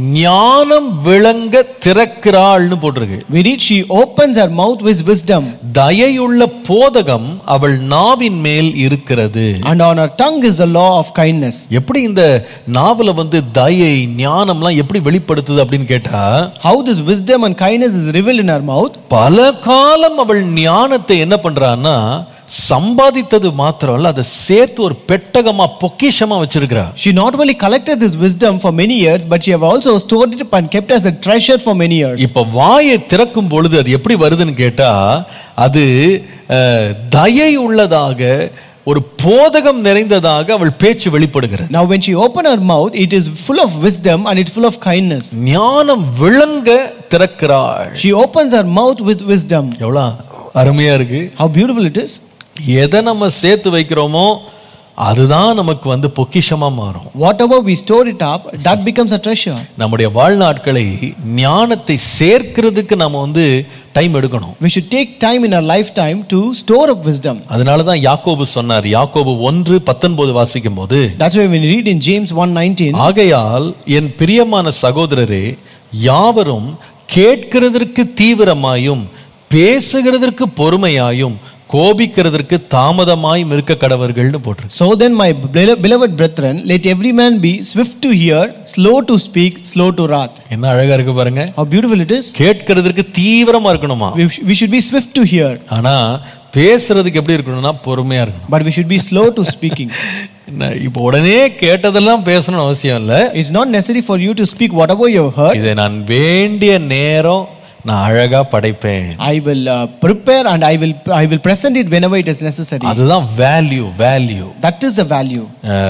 ஞானம் விளங்க திறக்கிறாள்னு போட்டிருக்கு we read, She opens her mouth with wisdom, தயையுள்ள போதகம் அவள் நாவின் மேல் இருக்கிறது and on her tongue is the law of kindness. எப்படி இந்த நாவல வந்து தயை ஞானம்லாம் எப்படி வெளிப்படுத்துது அப்படின்னு கேட்டா How this wisdom and kindness is revealed in her mouth. பல காலம் அவள் ஞானத்தை என்ன பண்றான்னா சம்பாதித்தது மாத்திரம் இல்ல அதை சேர்த்து ஒரு பெட்டகமா பொக்கிஷமா வச்சிருக்கிறா She not only collected this wisdom for many years, but she have also stored it up and kept as a treasure for many years. இப்ப வாயை திறக்கும் பொழுது அது எப்படி வருதுன்னு கேட்டா அது அஹ், தயை உள்ளதாக ஒரு போதகம் நிறைந்ததாக அவள் பேச்சு வெளிப்படுகிறது Now, when she opened her mouth, it is full of wisdom and it's full of kindness. ஞானம் விளங்க திறக்கிறாள் She opens her mouth with wisdom. எவ்வளோ அருமையா இருக்கு How beautiful it is. எதை நம்ம சேர்த்து வைக்கிறோமோ அதுதான் நமக்கு வந்து பொக்கிஷமா மாறும் Whatever we store it up, that becomes a treasure. நம்முடைய வாழ்நாட்களை ஞானத்தை சேர்க்கிறதுக்கு நம்ம வந்து டைம் எடுக்கணும் We should take time in our lifetime to store up wisdom. அதனால தான் யாக்கோபு சொன்னார் யாக்கோபு ஒன்று பத்தொன்பது வாசிக்கும் போது That's why when we read in James 1:19, ஆகையால் என் பிரியமான சகோதரரே யாவரும் கேட்கிறதற்கு தீவிரமாயும் பேசுகிறதற்கு பொறுமையாயும் கோபிக்கிறதற்கு தாமதமாயும் இருக்க கடவர்கள்னு போட்டிருக்கு so then, my bele- beloved brethren, let every man be swift to hear, slow to speak, slow to wrath. என்ன அழகா இருக்கு பாருங்க How beautiful it is. கேட்கிறதற்கு தீவிரமா இருக்கணுமா We, sh- we should be swift to hear, ஆனா பேசுறதுக்கு எப்படி இருக்கணும்னா பொறுமையா இருக்கணும் but we should be slow to speaking. என்ன, இப்போ உடனே கேட்டதெல்லாம் பேசணும்னு அவசியம் இல்ல It's not necessary for you to speak whatever you have heard. இதை நான் வேண்டிய நேரம் நான் அழகா படைப்பேன் I will uh, prepare and I will I will present it whenever it is necessary. அதுதான் value value That is the value.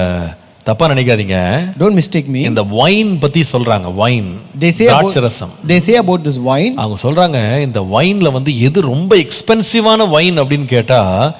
தப்பா நினைக்காதீங்க Don't mistake me. இந்த வைன் பத்தி சொல்றாங்க வைன் They say about, திராட்சரசம் they say about this wine. அவங்க சொல்றாங்க இந்த வைன்ல வந்து எது ரொம்ப எக்ஸ்பென்சிவான வைன் அப்படின்னு கேட்டா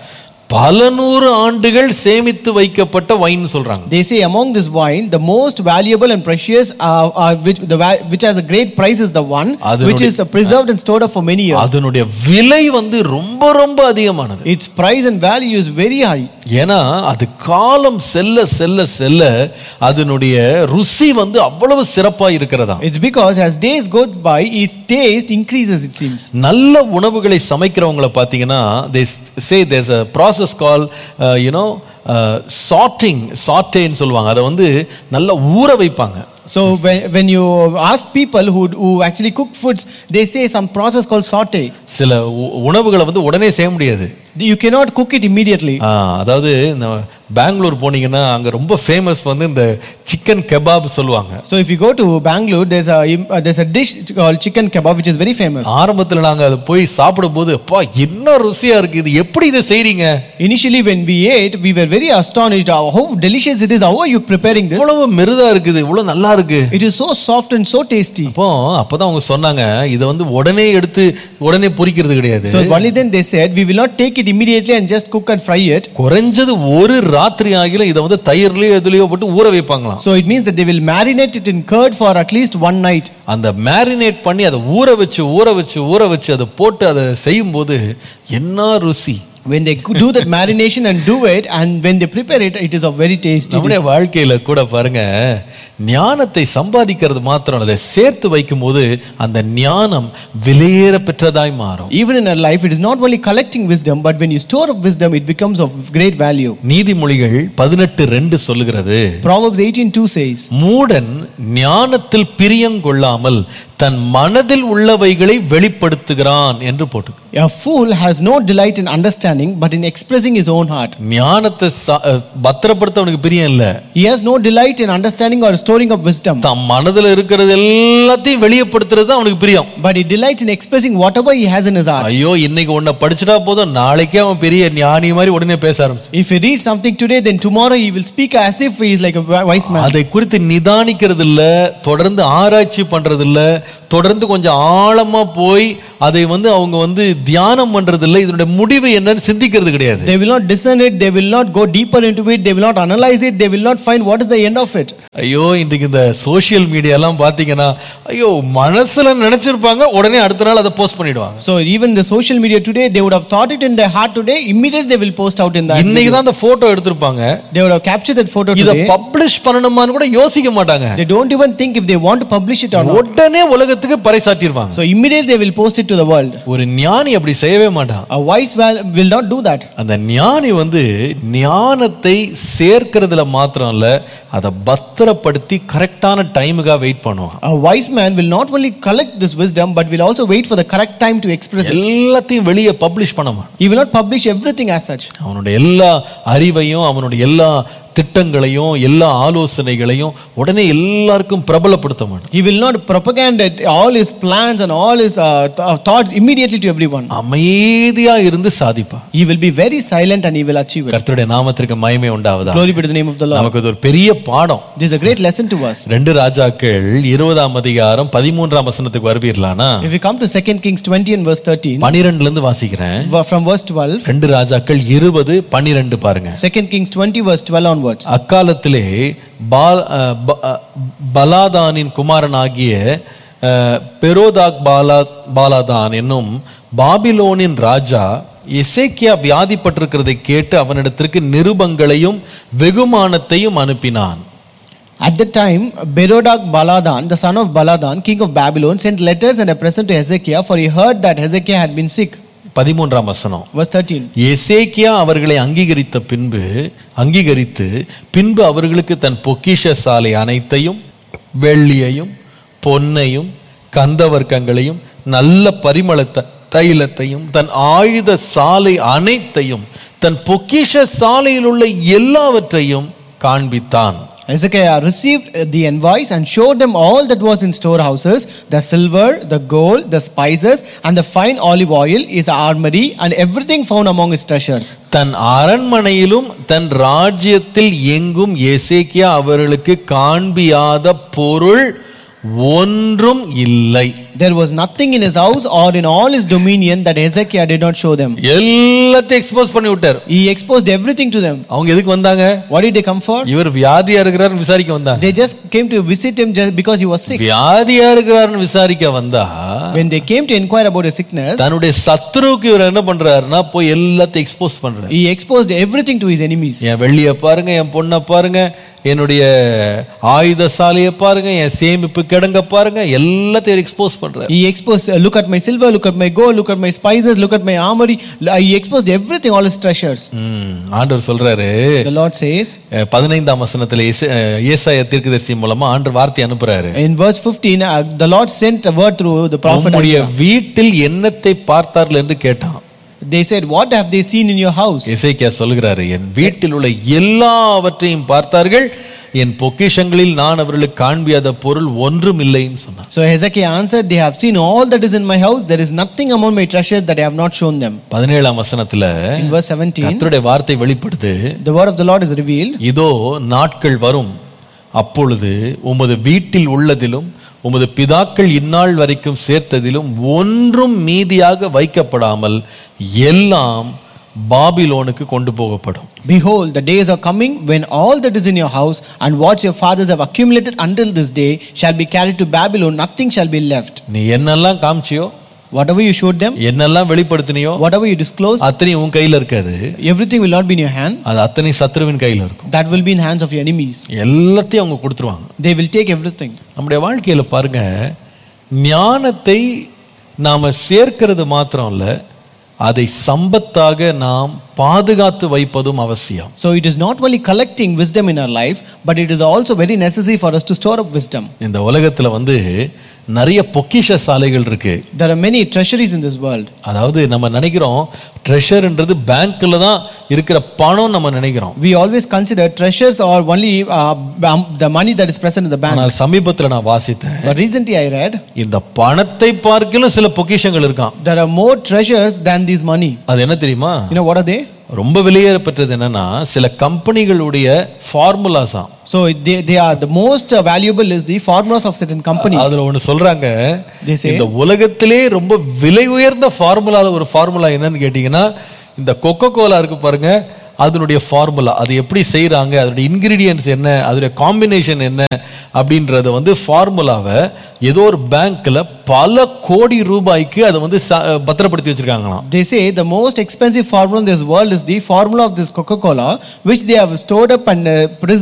பல நூறு ஆண்டுகள் சேமித்து வைக்கப்பட்ட வைன் சொல்றாங்க They say among this wine, the most valuable and precious, uh, uh, which the va- which has a great price, is the one அதனுடைய- which is uh, preserved and stored up for many years. அதனுடைய விலை வந்து ரொம்ப ரொம்ப அதிகமானது Its price and value is very high ஏன்னா அது காலம் செல்ல செல்ல செல்ல அதனுடைய ருசி வந்து அவ்வளவு சிறப்பா இருக்கிறதா It's because as days go by, its taste increases. It seems. நல்ல உணவுகளை சமைக்கிறவங்கள பார்த்தீங்கன்னா they say there's a process call you know sauteing சாட்டேன்னு சொல்லுவாங்க அதை வந்து நல்லா ஊற வைப்பாங்க So when, when you ask people who who actually cook foods, they say some process called saute. சில உ- உணவுகளை வந்து உடனே செய்ய முடியாது You cannot cook it immediately. ஆ, அதாவது இந்த பெங்களூர் போனீங்கன்னா அங்க ரொம்ப ஃபேமஸ் வந்து இந்த சிக்கன் கெபாப் சொல்லுவாங்க So if you go to Bangalore, there's a uh, there's a dish called chicken kebab which is very famous. ஆரம்பத்துல நாங்க அதை போய் சாப்பிடும்போது அப்பா என்ன ருசியா இருக்கு இது எப்படி இதை செய்றீங்க Initially, when we ate, we were very astonished how how delicious it is. How are you preparing this? இவ்வளவு மிருதா இருக்குது இவ்வளவு நல்லா இருக்கு It is so soft and so tasty. அப்போ அப்பதான் அவங்க சொன்னாங்க இதை வந்து உடனே எடுத்து உடனே பொரிக்கிறது கிடையாது So only then they said, we will not take it immediately and just cook and fry it. குறைஞ்சது ஒரு ராத்திரி ஆகிலும் இதை வந்து தயிர்லயோ எதுலயோ போட்டு ஊற வைப்பாங்களாம் So it means that they will marinate it in curd for at least one night. அந்த மேரினேட் பண்ணி அதை ஊற வச்சு ஊற வச்சு ஊற வச்சு அதை போட்டு அதை செய்யும்போது என்ன ருசி When they do that marination and do it, and when they prepare it, it is a very tasty. நம்முடைய dish. வாழ்க்கையில கூட பாருங்க ஞானத்தை சம்பாதிக்கிறது மாத்திரம் இல்லை, அதை சேர்த்து வைக்கும்போது அந்த ஞானம் விலையேற பெற்றதாய் மாறும் Even in our life, it is not only collecting wisdom, but when you store up wisdom, it becomes of great value. நீதிமொழிகள் பதினெட்டு ரெண்டு சொல்லுகிறது Proverbs 18:2 says, மூடன் ஞானத்தில் பிரியங்கொள்ளாமல் தன் மனதில் உள்ளவைகளை வெளிப்படுத்துகிறான் என்று போட்டு A fool has no delight in understanding, but in expressing his own heart. ஞானத்தை ச- அஹ், பத்திரப்படுத்த அவனுக்கு பிரியம் இல்ல He has no delight in understanding or storing up wisdom, தன் மனதுல இருக்கிறது எல்லாத்தையும் வெளியப்படுத்துறது தான் அவனுக்கு பிரியம் but he delights in expressing whatever he has in his heart. ஐயோ இன்னைக்கு உன்னை படிச்சுட்டா போதும் நாளைக்கே அவன் பெரிய ஞானி மாதிரி உடனே பேச ஆரம்பிச்சு If he reads something today, then tomorrow he will speak as if he is like a wi- wise man. அதை குறித்து நிதானிக்கிறது இல்ல தொடர்ந்து ஆராய்ச்சி பண்றது இல்ல தொடர்ந்து கொஞ்சம் ஆழமா போய் அதை வந்து அவங்க வந்து தியானம் பண்றது இல்ல இதனுடைய முடிவு என்னன்னு சிந்திக்கிறது கிடையாது They will not discern it, they will not go deeper into it, they will not analyze it, they will not find what is the end of it. ஐயோ இன்றைக்கு இந்த சோஷியல் மீடியா எல்லாம் பாத்தீங்கன்னா ஐயோ மனசுல நினைச்சிருப்பாங்க உடனே அடுத்த நாள் அதை போஸ்ட் பண்ணிடுவாங்க So even the social media today, they would have thought it in their heart today, immediately they will post out in the இன்னைக்கு தான் அந்த போட்டோ எடுத்திருப்பாங்க They would have captured that photo இத today. பப்ளிஷ் பண்ணணுமான்னு கூட யோசிக்க மாட்டாங்க They don't even think if they want to publish it or not. உடனே உலகத்துக்கு பறைசாட்டிருவாங்க So immediately they will post it to the world. ஒரு ஞானி அப்படி செய்யவே மாட்டான் A wise man will not do that. அந்த ஞானி வந்து ஞானத்தை சேர்க்கிறதுல மாத்திரம் இல்ல அதை பத்திரப்படுத்தி கரெக்டான டைமுக்காக வெயிட் பண்ணுவான் A wise man will not only collect this wisdom, but will also wait for the correct time to express it. எல்லாத்தையும் வெளியே பப்ளிஷ் பண்ண மாட்டான் He will not publish everything as such. அவனுடைய எல்லா அறிவையும் அவனுடைய எல்லா திட்டங்களையும் எல்லா ஆலோசனைகளையும் உடனே எல்லாருக்கும் பிரபலப்படுத்த மாட்டான் He will not propagate all his plans and all his uh, th- thoughts immediately to everyone. அமைதியா இருந்து சாதிப்பான் He will be very silent and he will achieve it. கர்த்தருடைய நாமத்திற்கு மகிமை உண்டாவதா Glory be to the name of the Lord. நமக்கு இது ஒரு பெரிய பாடம் This is a great lesson to us. ரெண்டு ராஜாக்கள் இருபதாம் அதிகாரம் பதிமூன்றாம் வசனத்துக்கு வருவீர்களானா If we come to 2 Kings 20 and verse 13, பனிரெண்டுல இருந்து வாசிக்கிறேன் v- from verse 12, ரெண்டு ராஜாக்கள் இருபது பன்னிரெண்டு பாருங்க 2 Kings 20 verse 12 onwards. அக்காலத்திலே பால் அஹ், ப- அஹ், பலாதானின் குமாரனாகிய அஹ், பெரோதாக் பாலா பாலாதான் என்னும் பாபிலோனின் ராஜா எசேக்கியா வியாதிப்பட்டிருக்கிறதை கேட்டு அவனிடத்திற்கு நிருபங்களையும் வெகுமானத்தையும் அனுப்பினான் At the time, Berodak Baladan, the son of Baladan, king of Babylon, sent letters and a present to Hezekiah, for he heard that Hezekiah had been sick. பதிமூன்றாம் வசனம் Verse 13. எசேக்கியா அவர்களை அங்கீகரித்த பின்பு அங்கீகரித்து பின்பு அவர்களுக்கு தன் பொக்கிஷ சாலை அனைத்தையும் வெள்ளியையும் பொன்னையும் கந்தவர்க்கங்களையும் நல்ல பரிமள த- தைலத்தையும் தன் ஆயுத சாலை அனைத்தையும் தன் பொக்கிஷ சாலையில் உள்ள எல்லாவற்றையும் காண்பித்தான் Hezekiah received uh, the envoys and showed them all that was in storehouses the silver, the gold, the spices, and the fine olive oil, his armory, and everything found among his treasures. தன் அரண்மனையிலும் தன் ராஜ்யத்தில் எங்கும் எசேக்கியா அவர்களுக்கு காண்பியாத பொருள் ஒன்றும் இல்லை There was nothing in his house or in all his dominion that Hezekiah did not show them. எல்லாத்தையும் expose பண்ணி விட்டார் He exposed everything to them. அவங்க எதுக்கு வந்தாங்க What did they come for? இவர் வியாதியா இருக்கிறாருன்னு விசாரிக்க வந்தாங்க They just came to visit him just because he was sick. வியாதியா இருக்கிறாருன்னு விசாரிக்க வந்தா When they came to inquire about his sickness, தன்னுடைய சத்துருவுக்கு இவர் என்ன பண்றாருன்னா போய் எல்லாத்தையும் எக்ஸ்போஸ் பண்றாரு he exposed everything to his enemies. என் வெள்ளியை பாருங்க என் பொண்ணை பாருங்க என்னுடைய ஆயுத சாலையை பாருங்க என் சேமிப்பு கிடங்க பாருங்க எல்லாத்தையும் எக்ஸ்போஸ் பண்றாரு He exposed, uh, look at my silver, look at my gold, look at my spices, look at my armory. Uh, He exposed everything, all his treasures. ம், ஆண்டவர் சொல்றாரு The Lord says அஹ், பதினைந்தாம் வசனத்துல இசை- அஹ், ஏசாயா தீர்க்கதரிசி மூலமா ஆண்டவர் வார்த்தை அனுப்புறாரு in verse 15, uh, the Lord sent a word through the prophet உம்முடைய Isaiah. வீட்டில் என்னத்தை பார்த்தார்கள் என்று கேட்டான் They said, What have they seen in your house? இசைக்கியா சொல்லுகிறாரு என் வீட்டில் உள்ள எல்லாவற்றையும் பார்த்தார்கள் என் பொக்கிஷங்களில் நான் அவர்களுக்கு காண்பியாத பொருள் ஒன்றும் இல்லைன்னு சொன்னான் So Hezekiah answered, They have seen all that is in my house. There is nothing among my treasure that I have not shown them. பதினேழாம் வசனத்துல In verse 17, கர்த்தருடைய வார்த்தை வெளிப்படுது the word of the Lord is revealed. இதோ நாட்கள் வரும் அப்பொழுது உமது வீட்டில் உள்ளதிலும் உமது பிதாக்கள் இந்நாள் வரைக்கும் சேர்த்ததிலும் ஒன்றும் மீதியாக வைக்கப்படாமல் எல்லாம் பாபிலோனுக்கு கொண்டு போகப்படும் Behold, the days are coming when all that is in your house and what your fathers have accumulated until this day shall be carried to Babylon, nothing shall be left. நீ என்னெல்லாம் காமிச்சியோ Whatever you showed them, என்னெல்லாம் வெளிப்படுத்தினியோ whatever you disclosed, அத்தனையும் உன் கையில இருக்காது everything will not be in your hand. அது அத்தனை சத்ருவின் கையில இருக்கும் That will be in hands of your enemies. எல்லாத்தையும் அவங்க கொடுத்துருவாங்க They will take everything. நம்முடைய வாழ்க்கையில பாருங்க ஞானத்தை நாம சேர்க்கிறது மாத்திரம் இல்ல அதை சம்பத்தாக நாம் பாதுகாத்து வைப்பதும் அவசியம் So it is not only collecting wisdom in our life, but it is also very necessary for us to store up wisdom. இந்த உலகத்துல வந்து நிறைய பொக்கிஷ சாலைகள் இருக்கு There are many treasuries in this world. அதாவது நம்ம நினைக்கிறோம் ட்ரெஷர்ன்றது பேங்க்ல தான் இருக்கிற பணம் நம்ம நினைக்கிறோம் We always consider treasures are only uh, um, the money that is present in the bank. ஆனால் சமீபத்துல நான் வாசித்தேன் But recently I read இந்த பணத்தை பார்க்கிலும் சில பொக்கிஷங்கள் இருக்கான் there are more treasures than this money. அது என்ன தெரியுமா You know what are they? ரொம்ப வெளியேறப்பட்டது என்னன்னா சில கம்பெனிகளுடைய ஃபார்முலாஸாம் So they, they are the most uh, valuable is the formulas of certain companies. அதுல ஒண்ணு சொல்றாங்க They say- இந்த உலகத்திலே ரொம்ப விலை உயர்ந்த ஃபார்முலால ஒரு ஃபார்முலா என்னன்னு கேட்டீங்கன்னா இந்த கொக்கோ கோலா இருக்கு பாருங்க அதனுடைய ஃபார்முலா அது எப்படி செய்றாங்க அதனுடைய இன்கிரீடியன்ஸ் என்ன அதனுடைய காம்பினேஷன் என்ன அப்படின்றத வந்து ஃபார்முலாவை ஏதோ ஒரு பேங்க்ல பல கோடி ரூபாய்க்கு அதை வந்து ச- பத்திரப்படுத்தி வச்சிருக்காங்களாம் They say the most expensive formula in this world is the formula of this Coca-Cola, which they have stored up and uh, preserved